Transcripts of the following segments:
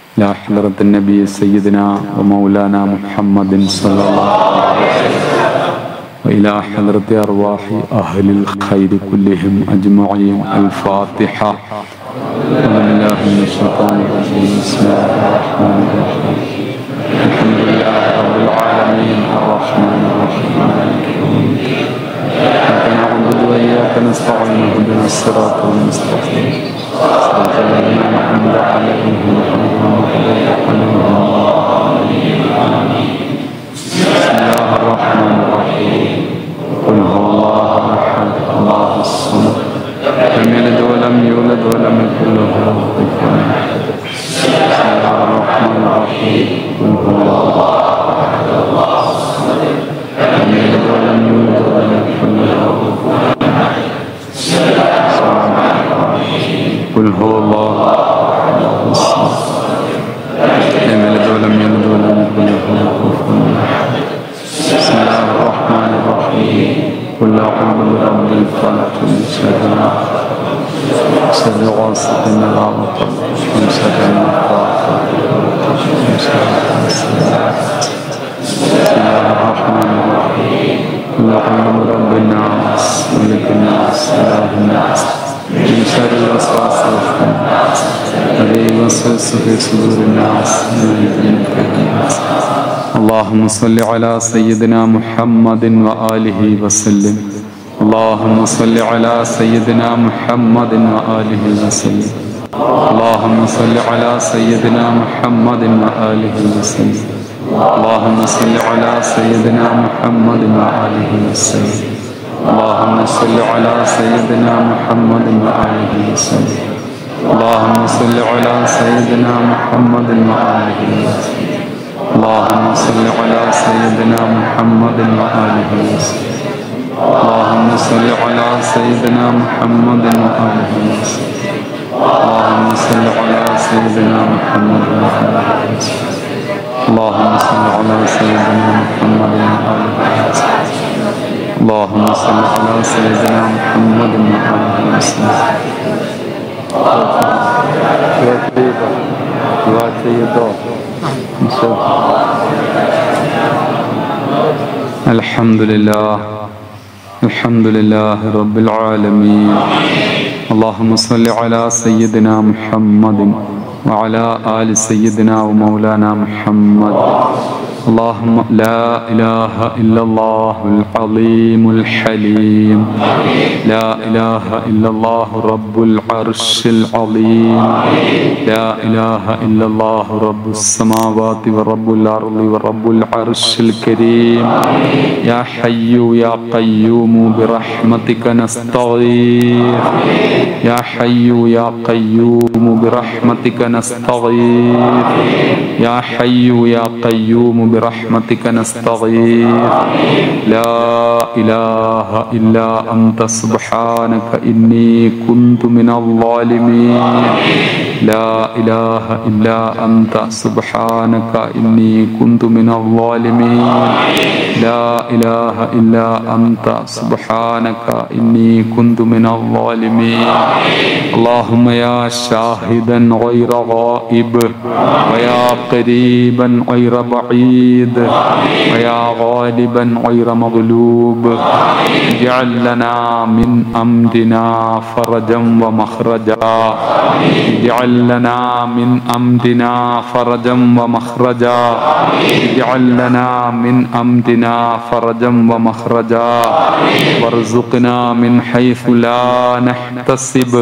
إلى حضرة النبي سيدنا ومولانا محمد صلى الله عليه وسلم وإلى حضرة أرواح أهل الخير كلهم أجمعين الفاتحة أعوذ بالله من الشيطان الرجيم بسم الله الرحمن الرحيم الحمد لله رب العالمين الرحمن الرحيم مالك يوم الدين إياك نعبد وإياك نستعين اهدنا الصراط المستقيم صراط الذين أنعمت عليهم غير المغضوب عليهم بسم الله الرحمن الرحيم قل هو الله احد الله الصمد لم يلد ولم يولد ولم يكن له كفوا احد بسم الله الرحمن الرحيم قل هو الله احد الله الصمد لم يلد ولم يولد ولم يكن له كفوا احد بسم الله الرحمن الرحيم قل هو الله احد الله الصمد لم يلد ولم يولد ولم يكن له كفوا احد بسم الله الرحمن الرحيم قل أعوذ برب الفلق من شر ما خلق شر غاسق إذا وقب من شر النفاثات من شر حاسد بسم الله الرحمن الرحيم قل أعوذ برب الناس ملك الناس إله الناس من شر الوسواس الخناس الذي يوسوس في صدور الناس من الجنة الناس اللهم صل على سيدنا محمد وآله وسلم اللهم صل على سيدنا محمد وآله وسلم اللهم صل على سيدنا محمد وآله وسلم اللهم صل على سيدنا محمد وآله وسلم اللهم صل على سيدنا محمد وآله وسلم اللهم صل على سيدنا محمد وآله وسلم اللهم صل على سيدنا محمد وآله وسلم اللهم صل على سيدنا محمد وآله وسلم اللهم صل على سيدنا محمد وآله وسلم اللهم صل على سيدنا محمد وآله وسلم اللهم صل على سيدنا محمد وآله وسلم دعا चाहिए तो الحمد لله الحمد لله رب العالمين اللهم صل على سيدنا محمد وعلى آل سيدنا ومولانا محمد اللهم لا إله إلا الله العظيم الحليم لا إله إلا الله رب العرش العظيم لا إله إلا الله رب السماوات ورب الأرض ورب العرش الكريم يا حي يا قيوم برحمتك نستغيث يا حي يا قيوم برحمتك نستغيث يا حي يا قيوم برحمتك نستغيث لا إله إلا أنت سبحانك إني كنت من الظالمين لا إله إلا أنت سبحانك إني كنت من الظالمين لا إله إلا أنت سبحانك إني كنت من الظالمين اللهم يا شاهدا غير غائب ويا قريبا غير بعيد ويا غالبا غير مغلوب اجعل لنا من أمرنا فرجا ومخرجا اجعل لنا من أمرنا فرجا ومخرجا اجعل لنا من أمرنا فرجا ومخرجا وارزقنا من حيث لا نحتسب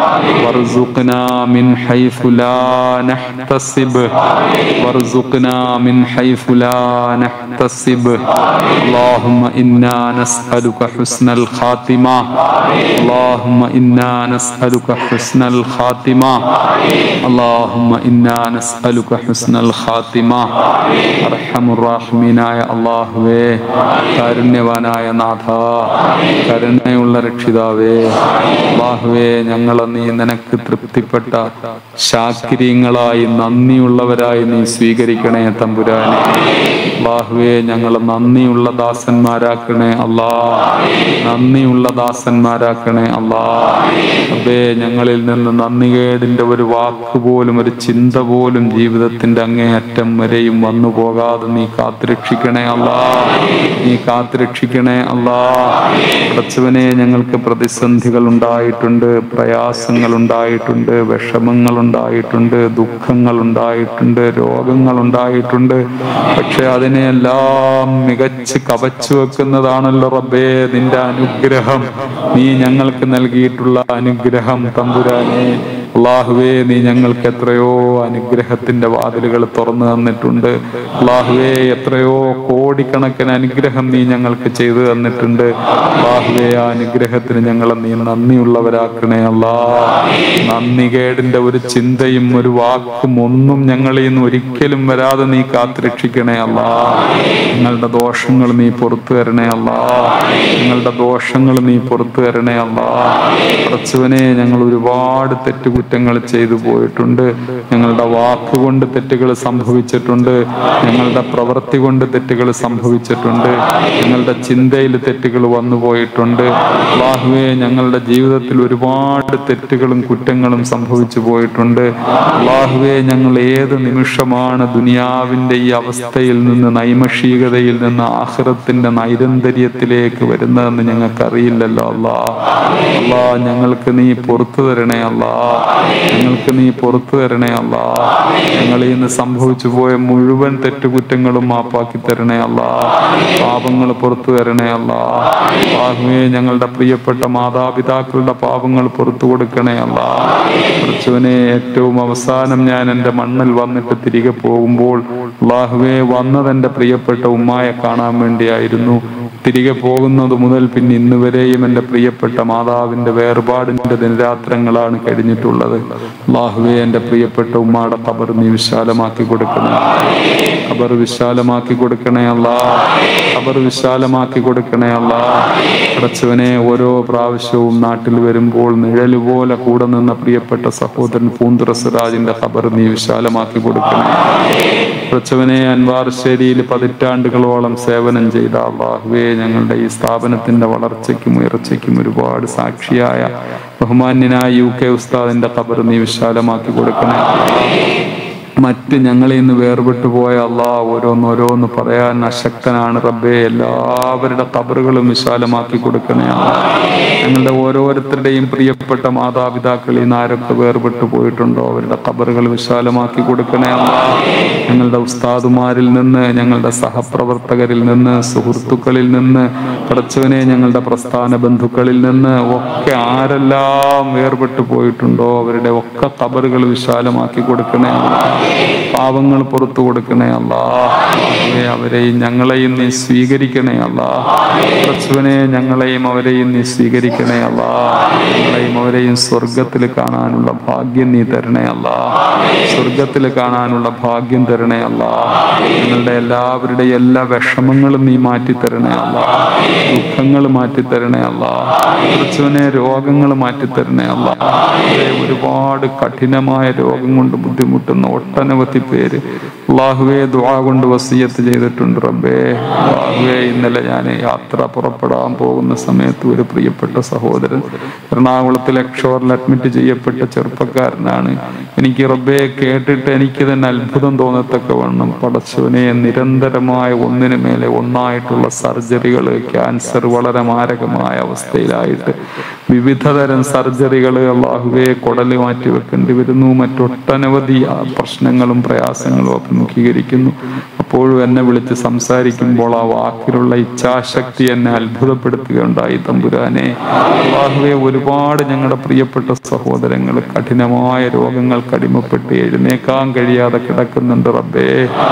وارزقنا من حيث لا نحتسب وارزقنا من حيث لا نحتسب اللهم إنا نسألك حسن الخاتمة اللهم إنا نسألك حسن الخاتمة اللهم إنا نسألك حسن الخاتمة أرحم الراحمين يا الله കാരുണ്യവാനായ നാഥ കരുണയുള്ള രക്ഷിതാവേ അള്ളാഹുവേ ഞങ്ങളെ നീ നിനക്ക് തൃപ്തിപ്പെട്ട ശാക്രിയങ്ങളായി നന്ദിയുള്ളവരായി നീ സ്വീകരിക്കണേ തമ്പുരാനെ അള്ളാഹുവേ ഞങ്ങൾ നന്ദിയുള്ള ദാസന്മാരാക്കണേ അല്ലാ നന്ദിയുള്ള ദാസന്മാരാക്കണേ അല്ലാ അബേ ഞങ്ങളിൽ നിന്ന് നന്ദികേടിന്റെ ഒരു വാക്ക് പോലും ഒരു ചിന്ത പോലും ജീവിതത്തിന്റെ അങ്ങേയറ്റം വരെയും വന്നു പോകാതെ നീ കാത്തുരക്ഷിക്കണേ അല്ലാ നീ കാത്തുരക്ഷിക്കണേ അല്ലാ പടച്ചവനെ ഞങ്ങൾക്ക് പ്രതിസന്ധികൾ ഉണ്ടായിട്ടുണ്ട് പ്രയാസങ്ങൾ ഉണ്ടായിട്ടുണ്ട് വിഷമങ്ങൾ ഉണ്ടായിട്ടുണ്ട് ദുഃഖങ്ങൾ ഉണ്ടായിട്ടുണ്ട് രോഗങ്ങൾ ഉണ്ടായിട്ടുണ്ട് പക്ഷെ അതിനെയെല്ലാം മികച്ച് കവച്ചു വെക്കുന്നതാണല്ലോ റബ്ബേ നിന്റെ അനുഗ്രഹം നീ ഞങ്ങൾക്ക് നൽകിയിട്ടുള്ള അനുഗ്രഹം തമ്പുരാനെ അള്ളാഹുവേ നീ ഞങ്ങൾക്ക് എത്രയോ അനുഗ്രഹത്തിന്റെ വാതിലുകൾ തുറന്നു തന്നിട്ടുണ്ട് അള്ളാഹുവേ എത്രയോ കോടിക്കണക്കിന് അനുഗ്രഹം നീ ഞങ്ങൾക്ക് ചെയ്തു തന്നിട്ടുണ്ട് അള്ളാഹുവേ ആ അനുഗ്രഹത്തിന് ഞങ്ങളെ നീ നന്ദിയുള്ളവരാക്കണേ അല്ലാ നന്ദികേടിന്റെ ഒരു ചിന്തയും ഒരു വാക്കും ഒന്നും ഞങ്ങളിൽ നിന്ന് ഒരിക്കലും വരാതെ നീ കാത്തുരക്ഷിക്കണേ അല്ലാ ഞങ്ങളുടെ ദോഷങ്ങൾ നീ പുറത്തു തരണേ അല്ലാ ഞങ്ങളുടെ ദോഷങ്ങൾ നീ പുറത്തു തരണേ അല്ലാ പ്രച്ചുവനെ ഞങ്ങൾ ഒരുപാട് തെറ്റുകുറ്റങ്ങൾ ചെയ്തു പോയിട്ടുണ്ട് ഞങ്ങളുടെ വാക്കുകൊണ്ട് തെറ്റുകൾ സംഭവിച്ചിട്ടുണ്ട് ഞങ്ങളുടെ പ്രവൃത്തി കൊണ്ട് തെറ്റുകൾ സംഭവിച്ചിട്ടുണ്ട് ഞങ്ങളുടെ ചിന്തയിൽ തെറ്റുകൾ വന്നു പോയിട്ടുണ്ട് അള്ളാഹുവെ ഞങ്ങളുടെ ജീവിതത്തിൽ ഒരുപാട് തെറ്റുകളും കുറ്റങ്ങളും സംഭവിച്ചു പോയിട്ടുണ്ട് അള്ളാഹുവെ ഞങ്ങൾ ഏത് നിമിഷമാണ് ദുനിയാവിന്റെ ഈ അവസ്ഥയിൽ നിന്ന് നൈമഷികതയിൽ നിന്ന് ആഹ്റത്തിന്റെ നൈരന്തര്യത്തിലേക്ക് വരുന്നതെന്ന് ഞങ്ങൾക്ക് അറിയില്ലല്ലോ അല്ലാ അല്ലാ ഞങ്ങൾക്ക് നീ പുറത്തു തരണേ അല്ലാ ഞങ്ങൾക്ക് നീ പുറത്തു തരണേ അല്ലാ ഞങ്ങളിൽ നിന്ന് സംഭവിച്ചു പോയ മുഴുവൻ തെറ്റുകുറ്റങ്ങളും മാപ്പാക്കി തരണേ അല്ലാ പാപങ്ങൾ പുറത്തു തരണേ അല്ലാ ആഹ്മേ ഞങ്ങളുടെ പ്രിയപ്പെട്ട മാതാപിതാക്കളുടെ പാപങ്ങൾ പുറത്തു കൊടുക്കണേ അല്ലാ കുറച്ചുവിനെ ഏറ്റവും അവസാനം ഞാൻ എൻ്റെ മണ്ണിൽ വന്നിട്ട് തിരികെ പോകുമ്പോൾ അള്ളാഹുവെ വന്നത് എൻ്റെ പ്രിയപ്പെട്ട ഉമ്മായെ കാണാൻ വേണ്ടിയായിരുന്നു തിരികെ പോകുന്നത് മുതൽ പിന്നെ ഇന്ന് വരെയും എൻ്റെ പ്രിയപ്പെട്ട മാതാവിന്റെ വേർപാടിന്റെ ദിനരാത്രങ്ങളാണ് കഴിഞ്ഞിട്ടുള്ളത് അള്ളാഹുവെ എൻ്റെ പ്രിയപ്പെട്ട ഉമ്മാടെ ഖബർ നീ വിശാലമാക്കി കൊടുക്കണേ ഖബർ വിശാലമാക്കി കൊടുക്കണേ അല്ലാ ഖബർ വിശാലമാക്കി കൊടുക്കണേ അല്ലാ അടച്ചവനെ ഓരോ പ്രാവശ്യവും നാട്ടിൽ വരുമ്പോൾ നിഴല് പോലെ കൂടെ നിന്ന പ്രിയപ്പെട്ട സഹോദരൻ പൂന്തുറ സിറാജിന്റെ ഖബർ നീ വിശാലമാക്കി കൊടുക്കണേ പ്രച്ചവനെ അൻവാർശ്ശേരിയിൽ പതിറ്റാണ്ടുകളോളം സേവനം ചെയ്ത അള്ളാഹുവെ ഞങ്ങളുടെ ഈ സ്ഥാപനത്തിന്റെ വളർച്ചയ്ക്കും ഉയർച്ചയ്ക്കും ഒരുപാട് സാക്ഷിയായ ബഹുമാന്യനായ യു കെ ഉസ്താദിന്റെ ഖബർ നീ വിശാലമാക്കി കൊടുക്കണേ മറ്റ് ഞങ്ങളിൽ നിന്ന് വേർപെട്ടു പോയ അള്ളാ ഓരോന്നോരോന്ന് പറയാൻ അശക്തനാണ് റബ്ബേ എല്ലാവരുടെ കബറുകളും വിശാലമാക്കി കൊടുക്കണേ അല്ലാ. ഞങ്ങളുടെ ഓരോരുത്തരുടെയും പ്രിയപ്പെട്ട മാതാപിതാക്കളിൽ നിന്ന് ആരൊക്കെ വേർപെട്ടു പോയിട്ടുണ്ടോ അവരുടെ കബറുകൾ വിശാലമാക്കി കൊടുക്കണേ അല്ലാ. ഞങ്ങളുടെ ഉസ്താദുമാരിൽ നിന്ന് ഞങ്ങളുടെ സഹപ്രവർത്തകരിൽ നിന്ന് സുഹൃത്തുക്കളിൽ നിന്ന് പടച്ചവനെ ഞങ്ങളുടെ പ്രസ്ഥാന ബന്ധുക്കളിൽ നിന്ന് ഒക്കെ ആരെല്ലാം വേർപെട്ടു പോയിട്ടുണ്ടോ അവരുടെ ഒക്കെ കബറുകൾ വിശാലമാക്കി കൊടുക്കണേ അല്ലാ. പാവങ്ങൾ പുറത്തു കൊടുക്കണേ അല്ലാ അവരെ അവരെയും ഞങ്ങളെയും നീ സ്വീകരിക്കണേ അല്ലാ പടച്ചവനെ ഞങ്ങളെയും അവരെയും നീ സ്വീകരിക്കണേ അല്ലാ ഞങ്ങളെയും അവരെയും സ്വർഗത്തിൽ കാണാനുള്ള ഭാഗ്യം നീ തരണേ അല്ലാ സ്വർഗത്തിൽ കാണാനുള്ള ഭാഗ്യം തരണേ അല്ലാ ഞങ്ങളുടെ എല്ലാവരുടെയും എല്ലാ വിഷമങ്ങളും നീ മാറ്റി തരണേ അല്ലാ ദുഃഖങ്ങൾ മാറ്റി തരണേ അല്ലാ പടച്ചവനെ രോഗങ്ങൾ മാറ്റി തരണേ അല്ലാ അവരെ ഒരുപാട് കഠിനമായ രോഗം കൊണ്ട് ബുദ്ധിമുട്ടുന്ന ഒട്ടനവധി പേര് അള്ളാഹുവെ ദുആ കൊണ്ട് വസീയത്ത് ചെയ്തിട്ടുണ്ട് റബ്ബേ അള്ളാഹുവെ ഇന്നലെ ഞാൻ യാത്ര പുറപ്പെടാൻ പോകുന്ന സമയത്ത് ഒരു പ്രിയപ്പെട്ട സഹോദരൻ എറണാകുളത്തിൽ എക്ഷോറിൽ അഡ്മിറ്റ് ചെയ്യപ്പെട്ട ചെറുപ്പക്കാരനാണ് എനിക്ക് റബ്ബെ കേട്ടിട്ട് എനിക്ക് തന്നെ അത്ഭുതം തോന്നത്തക്ക വണ്ണം പടച്ചവനെ നിരന്തരമായ ഒന്നിനു മേലെ ഒന്നായിട്ടുള്ള സർജറികൾ ക്യാൻസർ വളരെ മാരകമായ അവസ്ഥയിലായിട്ട് വിവിധ തരം സർജറികൾ അള്ളാഹുവെ കുടല് മാറ്റി വെക്കേണ്ടി വരുന്നു മറ്റൊട്ടനവധി ആ പ്രശ്നങ്ങളും പ്രയാസങ്ങളും അഭിമുഖീകരിക്കുന്നു അപ്പോഴും എന്നെ വിളിച്ച് സംസാരിക്കുമ്പോൾ ആ വാക്കിലുള്ള ഇച്ഛാശക്തി എന്നെ അത്ഭുതപ്പെടുത്തുകയുണ്ടായി തമ്പുരാനെ അള്ളാഹുവെ ഒരുപാട് ഞങ്ങളുടെ പ്രിയപ്പെട്ട സഹോദരങ്ങൾ കഠിനമായ രോഗങ്ങൾക്ക് അടിമപ്പെട്ട് എഴുന്നേക്കാൻ കഴിയാതെ കിടക്കുന്നുണ്ട് റബ്ബേ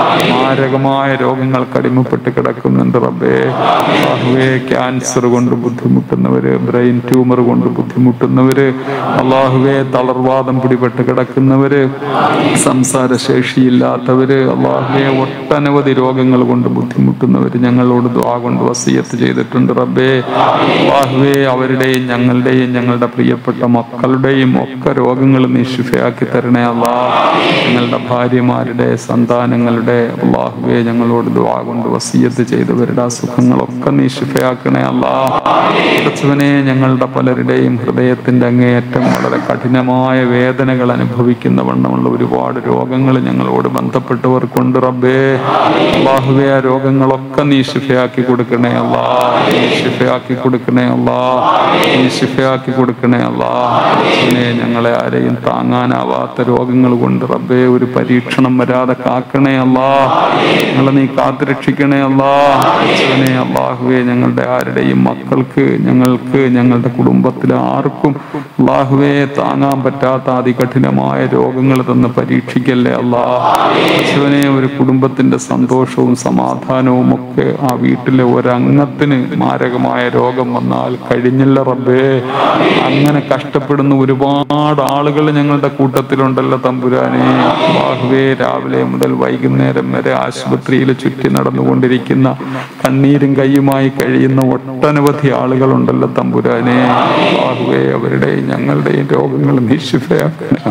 മാരകമായ രോഗങ്ങൾക്ക് അടിമപ്പെട്ട് കിടക്കുന്നുണ്ട് റബ്ബേ അള്ളാഹുവെ ക്യാൻസർ കൊണ്ട് ബുദ്ധിമുട്ടുന്നവര് ബ്രെയിൻ ട്യൂമർ കൊണ്ട് ബുദ്ധിമുട്ടുന്നവര് അള്ളാഹുവെ തളർവാദം പിടിപെട്ട് കിടക്കുന്നവര് സംസാര ശേഷിയില്ലാത്തവര് അള്ളാഹുവെ ഒട്ടനവധി ഒട്ടനവധി രോഗങ്ങൾ കൊണ്ട് ബുദ്ധിമുട്ടുന്നവർ ഞങ്ങളോട് ദ്വാ കൊണ്ട് വസീയത്ത് ചെയ്തിട്ടുണ്ട് റബ്ബേ അള്ളാഹുവേ അവരുടെയും ഞങ്ങളുടെയും ഞങ്ങളുടെ പ്രിയപ്പെട്ട മക്കളുടെയും ഒക്കെ രോഗങ്ങൾ നീ ശിഫയാക്കി തരണേ അല്ലാ ഞങ്ങളുടെ ഭാര്യമാരുടെ സന്താനങ്ങളുടെ അള്ളാഹുവേ ഞങ്ങളോട് ദ്വാ കൊണ്ട് വസീയത്ത് ചെയ്തവരുടെ അസുഖങ്ങളൊക്കെ നീ ശിഫയാക്കണേ അല്ലാ കുറച്ചുവനെ ഞങ്ങളുടെ പലരുടെയും ഹൃദയത്തിന്റെ അങ്ങേയറ്റം വളരെ കഠിനമായ വേദനകൾ അനുഭവിക്കുന്ന വണ്ണമുള്ള ഒരുപാട് രോഗങ്ങൾ ഞങ്ങളോട് ബന്ധപ്പെട്ടവർക്കുണ്ട് റബ്ബേ അള്ളാഹുവേ ആ രോഗങ്ങളൊക്കെ നീ ശിഫയാക്കി കൊടുക്കണേ അല്ലാ നീ ശിഫയാക്കി കൊടുക്കണേ അല്ലാ നീ ശിഫയാക്കി കൊടുക്കണേ അല്ലാ ഇതിനെ ഞങ്ങളെ ആരെയും താങ്ങാനാവാത്ത രോഗങ്ങൾ കൊണ്ട് റബ്ബേ ഒരു പരീക്ഷണം വരാതെ കാക്കണേ അല്ലാ ഞങ്ങളെ നീ കാത്തുരക്ഷിക്കണേ അല്ലാ യേശുവിനെ അള്ളാഹുവെ ഞങ്ങളുടെ ആരുടെയും മക്കൾക്ക് ഞങ്ങൾക്ക് ഞങ്ങളുടെ കുടുംബത്തിലെ ആർക്കും അള്ളാഹുവെ താങ്ങാൻ പറ്റാത്ത അതികഠിനമായ രോഗങ്ങൾ തന്ന് പരീക്ഷിക്കല്ലേ അല്ലാ യേശുവിനെ ഒരു കുടുംബത്തിന്റെ സന്തോഷവും സമാധാനവും ഒക്കെ ആ വീട്ടിലെ ഒരംഗത്തിന് മാരകമായ രോഗം വന്നാൽ കഴിഞ്ഞില്ല റബ്ബേ അങ്ങനെ കഷ്ടപ്പെടുന്ന ഒരുപാട് ആളുകൾ ഞങ്ങളുടെ കൂട്ടത്തിലുണ്ടല്ലോ തമ്പുരാനെ ബാഹുവേ രാവിലെ മുതൽ വൈകുന്നേരം വരെ ആശുപത്രിയിൽ ചുറ്റി നടന്നുകൊണ്ടിരിക്കുന്ന കണ്ണീരും കൈയുമായി കഴിയുന്ന ഒട്ടനവധി ആളുകളുണ്ടല്ലോ തമ്പുരാനെ ബാഹുവേ അവരുടെയും ഞങ്ങളുടെയും രോഗങ്ങൾ നിശിഫയാക്കണേ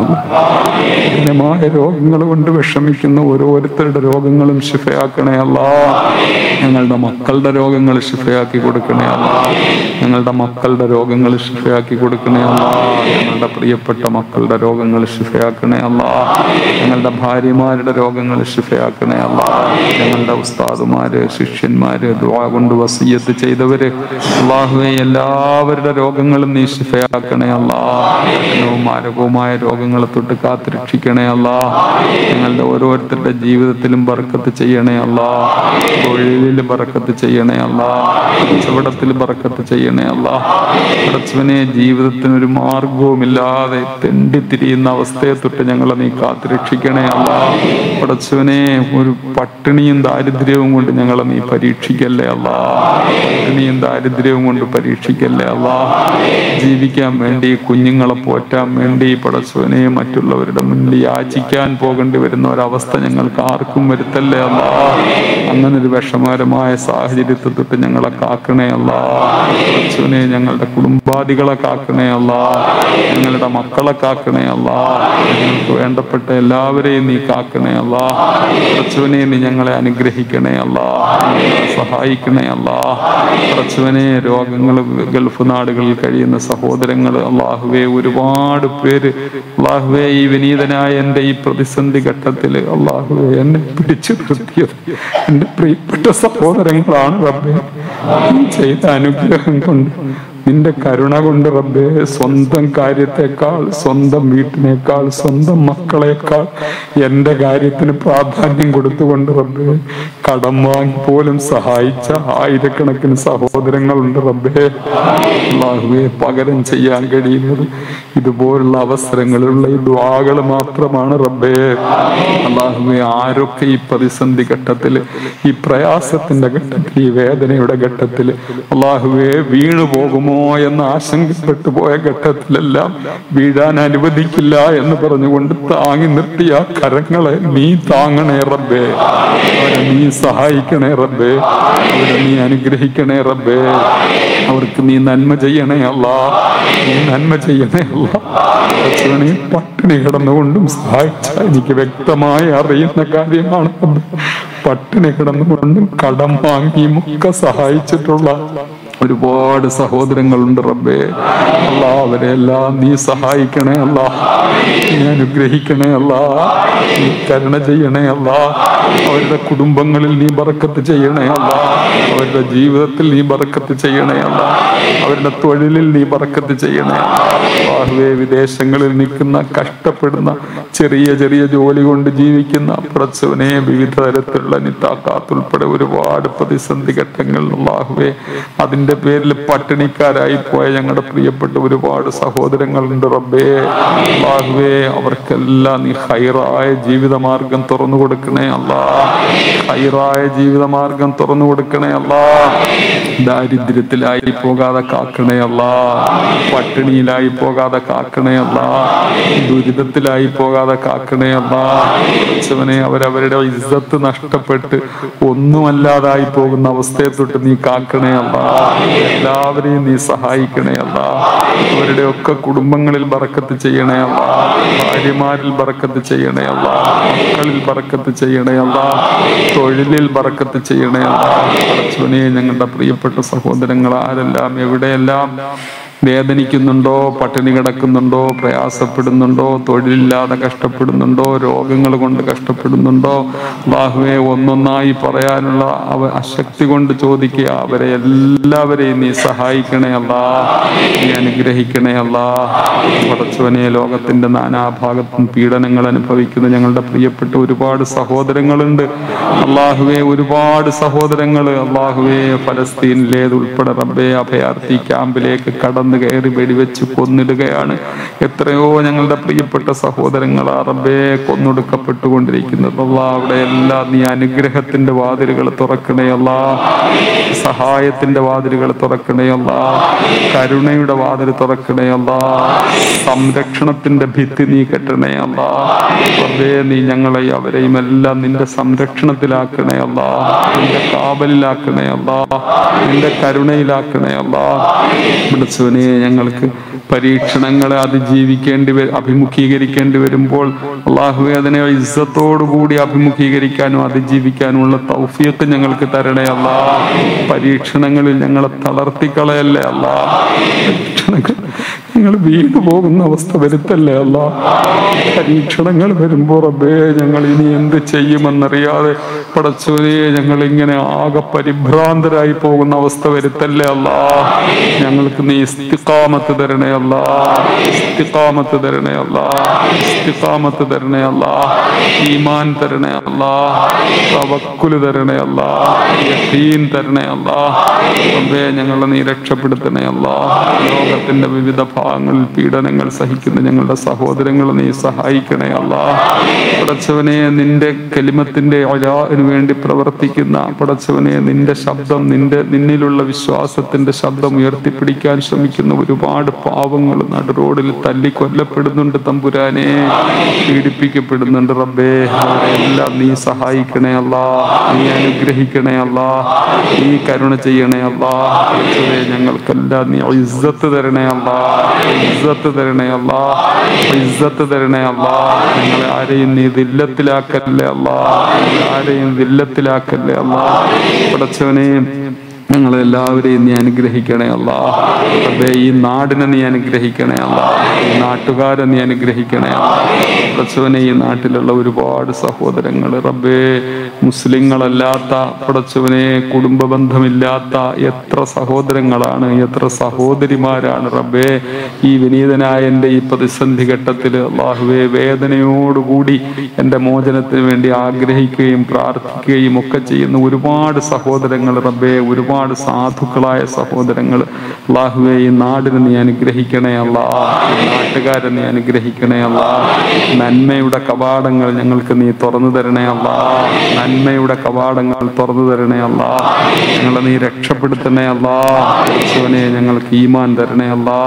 കഠിനമായ രോഗങ്ങൾ കൊണ്ട് വിഷമിക്കുന്ന ഓരോരുത്തരുടെ രോഗങ്ങളും ശിഫയാക്കണേ അല്ലാ ഞങ്ങളുടെ മക്കളുടെ രോഗങ്ങൾ ശിഫയാക്കി കൊടുക്കണേ അല്ലാ ഞങ്ങളുടെ മക്കളുടെ രോഗങ്ങൾ ശിഫയാക്കി കൊടുക്കണേ അല്ലാ ഞങ്ങളുടെ പ്രിയപ്പെട്ട മക്കളുടെ രോഗങ്ങൾ ശിഫയാക്കണേ അല്ലാ ഞങ്ങളുടെ ഭാര്യമാരുടെ രോഗങ്ങൾ ശിഫയാക്കണേ അല്ലാ ഞങ്ങളുടെ ഉസ്താദുമാര് ശിഷ്യന്മാര് ദുആ കൊണ്ട് വസീയത്ത് ചെയ്തവര് അള്ളാഹുവെ എല്ലാവരുടെ രോഗങ്ങളും നീ ശിഫയാക്കണേ അല്ലാ കഠിനവും മാരകവുമായ രോഗങ്ങളെ തൊട്ട് കാത്തുരക്ഷിക്കണേ അല്ലാ ഞങ്ങളുടെ ഓരോരുത്തരുടെ ജീവിതത്തിലും ബർക്കത്ത് ചെയ്യണേ അല്ലാ തൊഴിലിൽ ബർക്കത്ത് ചെയ്യണേ അല്ലാ കച്ചവടത്തിൽ ബർക്കത്ത് ചെയ്യണേ അല്ലാ പടച്ചവനെ ജീവിതത്തിന് ഒരു മാർഗവുമില്ലാതെ തെണ്ടിത്തിരിയുന്ന അവസ്ഥയെ തൊട്ട് ഞങ്ങളെ നീ കാത്തുരക്ഷിക്കണേ അല്ലാ പടച്ചവനെ ഒരു പട്ടിണിയും ദാരിദ്ര്യവും കൊണ്ട് ഞങ്ങളെ നീ പരീക്ഷിക്കല്ലേ അല്ലാ പട്ടിണിയും ദാരിദ്ര്യവും കൊണ്ട് പരീക്ഷിക്കല്ലേ അല്ലാ ജീവിക്കാൻ വേണ്ടി കുഞ്ഞുങ്ങളെ പോറ്റാൻ വേണ്ടി പടച്ചവനെ മറ്റുള്ളവരുടെ മുന്നിൽ യാചിക്കാൻ പോകേണ്ടി വരുന്ന ഒരവസ്ഥ ഞങ്ങൾക്ക് ആർക്കും വരുത്തല്ലേ അല്ലാ അങ്ങനെ ഒരു വിഷമകരമായ സാഹചര്യത്തെ തൊട്ട് ഞങ്ങളെ കാക്കണേ അല്ലാ പടച്ചവനെ ഞങ്ങളുടെ കുടുംബാദികളെ കാക്കണേ അല്ലാ ഞങ്ങളുടെ മക്കളെ കാക്കണേ അല്ലാ ഞങ്ങൾക്ക് വേണ്ടപ്പെട്ട എല്ലാവരെയും നീ കാക്കണേ അല്ലാ പടച്ചവനെ നീ ഞങ്ങളെ അനുഗ്രഹിക്കണേ അല്ലാ ഞങ്ങളെ സഹായിക്കണേ അല്ലാ പടച്ചവനെ രോഗങ്ങൾ ഗൾഫ് നാടുകളിൽ കഴിയുന്ന സഹോദരങ്ങൾ അള്ളാഹുവെ ഒരുപാട് പേര് അള്ളാഹുവെ ഈ വിനീതനായ എൻ്റെ ഈ പ്രതിസന്ധി ഘട്ടത്തിൽ അള്ളാഹുവെ എന്നെ പിടിച്ചു നിർത്തിയത് എൻ്റെ പ്രിയപ്പെട്ട സഹോദരങ്ങളാണ് റബ്ബെ നീ ചെയ്ത അനുഗ്രഹം കൊണ്ട് നിന്റെ കരുണ കൊണ്ട് റബ്ബേ സ്വന്തം കാര്യത്തെക്കാൾ സ്വന്തം വീട്ടിനേക്കാൾ സ്വന്തം മക്കളെക്കാൾ എന്റെ കാര്യത്തിന് പ്രാധാന്യം കൊടുത്തുകൊണ്ട് റബ്ബേ കടം വാങ്ങി പോലും സഹായിച്ച ആയിരക്കണക്കിന് സഹോദരങ്ങളുണ്ട് റബ്ബേ അള്ളാഹുവെ പകരം ചെയ്യാൻ കഴിയുന്നത് ഇതുപോലുള്ള അവസരങ്ങളിലുള്ള ഈ ദ്വാകൾ മാത്രമാണ് റബ്ബേ അള്ളാഹുവെ ആരൊക്കെ ഈ പ്രതിസന്ധി ഘട്ടത്തിൽ ഈ പ്രയാസത്തിന്റെ ഘട്ടത്തിൽ ഈ വേദനയുടെ ഘട്ടത്തിൽ അള്ളാഹുവെ വീണു പോകുമോ എന്ന് ആശങ്കപ്പെട്ടു പോയ ഘട്ടത്തിലെല്ലാം വീഴാൻ അനുവദിക്കില്ല എന്ന് പറഞ്ഞുകൊണ്ട് താങ്ങി നിർത്തിയ ആ കരങ്ങളെ നീ താങ്ങണേ റബ്ബേ അവരെ നീ സഹായിക്കണേ റബ്ബേ അവരെ നീ അനുഗ്രഹിക്കണേ റബ്ബേ അവർക്ക് നീ നന്മ ചെയ്യണേ അല്ല നീ നന്മ ചെയ്യണേ അല്ല പടച്ചവനെ പട്ടിണി കിടന്നുകൊണ്ടും സഹായിച്ച എനിക്ക് വ്യക്തമായി അറിയുന്ന കാര്യമാണ് റബ്ബേ. പട്ടിണി കിടന്നുകൊണ്ടും കടം വാങ്ങിയും ഒക്കെ സഹായിച്ചിട്ടുള്ള ഒരുപാട് സഹോദരങ്ങളുണ്ട് റബ്ബേ അല്ല അവരെ എല്ലാം നീ സഹായിക്കണേ അല്ല നീ അനുഗ്രഹിക്കണേ അല്ല നീ കരുണ ചെയ്യണേ അല്ല അവരുടെ കുടുംബങ്ങളിൽ നീ ബറക്കത്ത് ചെയ്യണേ അല്ല അവരുടെ ജീവിതത്തിൽ നീ ബറക്കത്ത് ചെയ്യണേ അല്ല അവരുടെ തൊഴിലിൽ നീ ബറക്കത്ത് ചെയ്യണേ അല്ലാഹുവേ വിദേശങ്ങളിൽ നിൽക്കുന്ന കഷ്ടപ്പെടുന്ന ചെറിയ ചെറിയ ജോലി കൊണ്ട് ജീവിക്കുന്ന പ്രച്ചവനെ വിവിധ തരത്തിലുള്ള നിത്താക്കാത്തുൾപ്പെടെ ഒരുപാട് പ്രതിസന്ധി ഘട്ടങ്ങൾ അള്ളാഹുവേ അതിന്റെ അതിന്റെ പേരിൽ പട്ടിണിക്കാരായി പോയ ഞങ്ങളുടെ പ്രിയപ്പെട്ട ഒരുപാട് സഹോദരങ്ങളുണ്ട് റബ്ബേ അള്ളാഹുവേ അവർക്കെല്ലാം നീ ഹൈറായ ജീവിതമാർഗം തുറന്നു കൊടുക്കണേ അല്ലാ ഹൈറായ ജീവിതമാർഗം തുറന്നു കൊടുക്കണേ അല്ലാ ദാരിദ്ര്യത്തിലായി പോകാതെ കാക്കണേ അല്ലാ പട്ടിണിയിലായി പോകാതെ കാക്കണേ അല്ലാ ദുരിതത്തിലായി പോകാതെ കാക്കണേ അല്ലാ പഠിച്ചവനെ അവരവരുടെ ഇസ്സത്ത് നഷ്ടപ്പെട്ട് ഒന്നുമല്ലാതായി പോകുന്ന അവസ്ഥയെ തൊട്ട് നീ കാക്കണേ അല്ലാ എല്ലാവരെയും നീ സഹായിക്കണേ അല്ലാ അവരുടെ ഒക്കെ കുടുംബങ്ങളിൽ ബറക്കത്ത് ചെയ്യണേ അല്ലാ ഭാര്യമാരിൽ ബറക്കത്ത് ചെയ്യണേ അല്ലാ മക്കളിൽ ബറക്കത്ത് ചെയ്യണേ അല്ലാ തൊഴിലിൽ ബറക്കത്ത് ചെയ്യണേ അല്ലാ പഠിച്ചവനെ ഞങ്ങളുടെ പ്രിയപ്പെട്ട സഹോദരങ്ങൾ ആരെല്ലാം എവിടെയെല്ലാം വേദനിക്കുന്നുണ്ടോ പട്ടിണി കിടക്കുന്നുണ്ടോ പ്രയാസപ്പെടുന്നുണ്ടോ തൊഴിലില്ലാതെ കഷ്ടപ്പെടുന്നുണ്ടോ രോഗങ്ങൾ കൊണ്ട് കഷ്ടപ്പെടുന്നുണ്ടോ ബാഹുവെ ഒന്നൊന്നായി പറയാനുള്ള അവ അശക്തി കൊണ്ട് ചോദിക്കുക അവരെ എല്ലാവരെയും നീ സഹായിക്കണേ അല്ലാ നീ അനുഗ്രഹിക്കണേ അല്ലാ പടച്ചവനെ ലോകത്തിന്റെ നാനാഭാഗത്തും പീഡനങ്ങൾ അനുഭവിക്കുന്ന ഞങ്ങളുടെ പ്രിയപ്പെട്ട ഒരുപാട് സഹോദരങ്ങളുണ്ട് അള്ളാഹുവെ ഒരുപാട് സഹോദരങ്ങൾ അള്ളാഹുവെ ഫലസ്തീനിലേത് ഉൾപ്പെടെ റബ്ബെ അഭയാർത്ഥി ക്യാമ്പിലേക്ക് കടന്നു കയറി വെടിവെച്ച് കൊന്നിടുകയാണ് എത്രയോ ഞങ്ങളുടെ പ്രിയപ്പെട്ട സഹോദരങ്ങൾ റബ്ബെ കൊന്നൊടുക്കപ്പെട്ടുകൊണ്ടിരിക്കുന്നത് അല്ലാ അവിടെ എല്ലാം നീ അനുഗ്രഹത്തിന്റെ വാതിലുകൾ തുറക്കണേ അല്ലാ സഹായത്തിന്റെ വാതിലുകൾ തുറക്കണേ അല്ലാ കരുണയുടെ വാതിൽ തുറക്കണേ അല്ലാ സംരക്ഷണത്തിന്റെ ഭിത്തി നീ കെട്ടണേ അല്ലാ റബ്ബേ നീ ഞങ്ങളെ അവരെയും എല്ലാം നിന്റെ സംരക്ഷണത്തിലാക്കണേ അല്ലാ നിന്റെ കാവലിലാക്കണേ അല്ലാ നിന്റെ കരുണയിലാക്കണേ അല്ലാ വിളിച്ചവനെ ഞങ്ങൾക്ക് പരീക്ഷണങ്ങളെ അതിജീവിക്കേണ്ടി വരും അഭിമുഖീകരിക്കേണ്ടി വരുമ്പോൾ അള്ളാഹുവെ അതിനെ ഇസ്സത്തോടു കൂടി അഭിമുഖീകരിക്കാനും അതിജീവിക്കാനും ഉള്ള തൗഫീഖ് ഞങ്ങൾക്ക് തരണേ അല്ലാ പരീക്ഷണങ്ങളിൽ ഞങ്ങളെ തളർത്തിക്കളയല്ലേ അല്ലാ പരീക്ഷണങ്ങൾ ഞങ്ങൾ വീണു പോകുന്ന അവസ്ഥ വരുത്തല്ലേ അല്ല പരീക്ഷണങ്ങൾ വരുമ്പോ റബ്ബേ ഞങ്ങൾ ഇനി എന്ത് ചെയ്യുമെന്നറിയാതെ പടച്ചോരെ ഞങ്ങൾ ഇങ്ങനെ ആകെ പരിഭ്രാന്തരായി പോകുന്ന അവസ്ഥ വരുത്തല്ലേ അല്ല ഞങ്ങൾക്ക് നീ ഇസ്തിഖാമത്ത് തരണേ അല്ല ഇസ്തിഖാമത്ത് തരണേ അല്ല ഇസ്തിഖാമത്ത് തരണേ അല്ല ഈമാൻ തരണേ അല്ല തവക്കുല് തരണേ അല്ല യഖീൻ തരണേ അല്ല റബ്ബേ ഞങ്ങളെ നീ രക്ഷപ്പെടുത്തണേ അല്ല ലോകത്തിന്റെ വിവിധ ഭാഗങ്ങളിൽ പീഡനങ്ങൾ സഹിക്കുന്ന ഞങ്ങളുടെ സഹോദരങ്ങളെ നീ സഹായിക്കണേ അല്ല പടച്ചവനെ നിന്റെ കലിമത്തിന്റെ അലാഹിന് വേണ്ടി പ്രവർത്തിക്കുന്ന പടച്ചവനെ നിന്റെ ശബ്ദം നിന്റെ നിന്നിലുള്ള വിശ്വാസത്തിന്റെ ശബ്ദം ഉയർത്തിപ്പിടിക്കാൻ ശ്രമിക്കുന്ന ഒരുപാട് പാവങ്ങൾ നടുറോഡിൽ തല്ലി കൊല്ലപ്പെടുന്നുണ്ട് തമ്പുരാനെ പീഡിപ്പിക്കപ്പെടുന്നുണ്ട് റബ്ബേ അവരെല്ലാം നീ സഹായിക്കണേ അല്ല നീ അനുഗ്രഹിക്കണേ അല്ല നീ കരുണ ചെയ്യണേ അല്ല പടച്ചവനെ ഞങ്ങൾക്കെല്ലാം നീ ഇസ്സത്ത് തരണേ അല്ല ഇസ്സത്ത് തരണേ അല്ല ഇസ്സത്ത് തരണേ അല്ല ഞങ്ങളെ ആരെയും നീ ദില്ലത്തിലാക്കല്ലേ അല്ല ആരെയും ദില്ലത്തിലാക്കല്ലേ അല്ല പടച്ചവനെ ഞങ്ങളെല്ലാവരെയും നീ അനുഗ്രഹിക്കണേ അല്ല റബ്ബേ ഈ നാടിനെ നീ അനുഗ്രഹിക്കണേ അല്ല ഈ നാട്ടുകാരെ നീ അനുഗ്രഹിക്കണേ അല്ല പടച്ചവനെ ഈ നാട്ടിലുള്ള ഒരുപാട് സഹോദരങ്ങൾ റബ്ബേ മുസ്ലിങ്ങളല്ലാത്ത പടച്ചവനെ കുടുംബ ബന്ധമില്ലാത്ത എത്ര സഹോദരങ്ങളാണ് എത്ര സഹോദരിമാരാണ് റബ്ബേ ഈ വിനീതനായ എൻ്റെ ഈ പ്രതിസന്ധി ഘട്ടത്തിൽ അള്ളാഹുവെ വേദനയോടുകൂടി എൻ്റെ മോചനത്തിന് വേണ്ടി ആഗ്രഹിക്കുകയും പ്രാർത്ഥിക്കുകയും ഒക്കെ ചെയ്യുന്ന ഒരുപാട് സഹോദരങ്ങൾ റബ്ബേ ഒരുപാട് സാധുക്കളായ സഹോദരങ്ങൾ അള്ളാഹുവെ ഈ നാടിനെ നീ അനുഗ്രഹിക്കണേ അല്ലാ ഈ നാട്ടുകാരെ നീ അനുഗ്രഹിക്കണേ അല്ലാ നന്മയുടെ കവാടങ്ങൾ ഞങ്ങൾക്ക് നീ തുറന്നു തരണേ അല്ലാ നന്മയുടെ കവാടങ്ങൾ തുറന്നു തരണേ അല്ലാ ഞങ്ങളെ നീ രക്ഷപ്പെടുത്തണേ അല്ലാ യേശുവിനെ ഞങ്ങൾക്ക് ഈമാൻ തരണേ അല്ലാ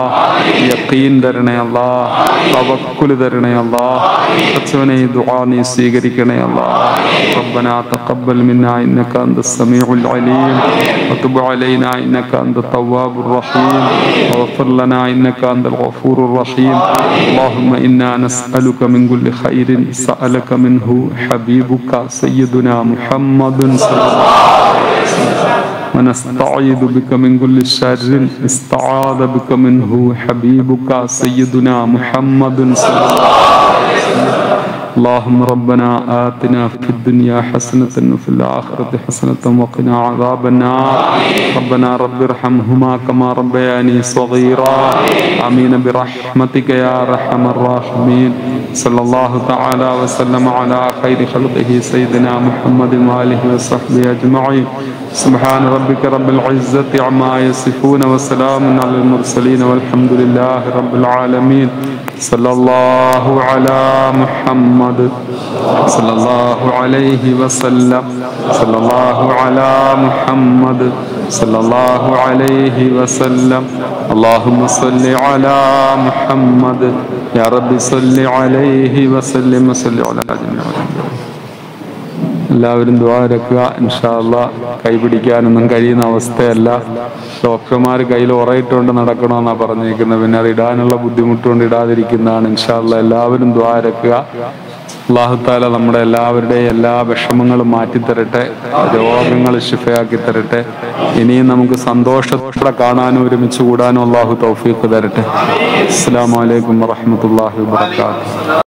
യഖീൻ തരണേ അല്ലാ തവക്കുൽ തരണേ അല്ലാ യേശുവിനെ ഈ ദുആ നീ സ്വീകരിക്കണേ അല്ലാ ربنا تقبل منا انك انت السميع العليم وتب علينا انك انت التواب الرحيم واغفر لنا انك انت الغفور الرحيم اللهم انا نسالك من كل خير سالك منه حبيبك سيدنا محمد صلى الله عليه وسلم ونستعيذ بك من كل شر استعاذ بك منه حبيبك سيدنا محمد صلى الله عليه وسلم اللهم ربنا آتنا في الدنيا حسنة وفي الآخرة حسنة وقنا عذاب النار ربنا رب ارحمهما كما ربياني صغيرا آمين برحمتك يا أرحم الراحمين صلى الله تعالى وسلم على خير خلقه سيدنا محمد وآله وصحبه أجمعين سبحان ربك رب العزة عما يصفون وسلام على المرسلين والحمد لله رب العالمين صلى الله على محمد صلى الله عليه وسلم صلى الله على محمد صلى الله عليه وسلم اللهم صل على محمد يا رب صل عليه وسلم وصل على جميع الأنبياء എല്ലാവരും ദ്വാരക്കുക ഇൻഷാല്ല കൈപിടിക്കാനൊന്നും കഴിയുന്ന അവസ്ഥയല്ല ഡോക്ടർമാർ കയ്യിൽ ഉറയിട്ടുകൊണ്ട് നടക്കണമെന്നാണ് പറഞ്ഞിരിക്കുന്നത് പിന്നെ അത് ഇടാനുള്ള ബുദ്ധിമുട്ടുകൊണ്ട് ഇടാതിരിക്കുന്നതാണ് ഇൻഷാല്ല എല്ലാവരും ദ്വാരക്കുക അള്ളാഹുത്താല നമ്മുടെ എല്ലാവരുടെയും എല്ലാ വിഷമങ്ങളും മാറ്റിത്തരട്ടെ രോഗങ്ങൾ ശിഫയാക്കി തരട്ടെ ഇനിയും നമുക്ക് സന്തോഷത്തോടെ കാണാനും ഒരുമിച്ച് കൂടാനും അള്ളാഹു തൗഫീഖ് തരട്ടെ അസ്സാം വലൈക്കും വാഹമത്തല്ലാഹി വാത്തു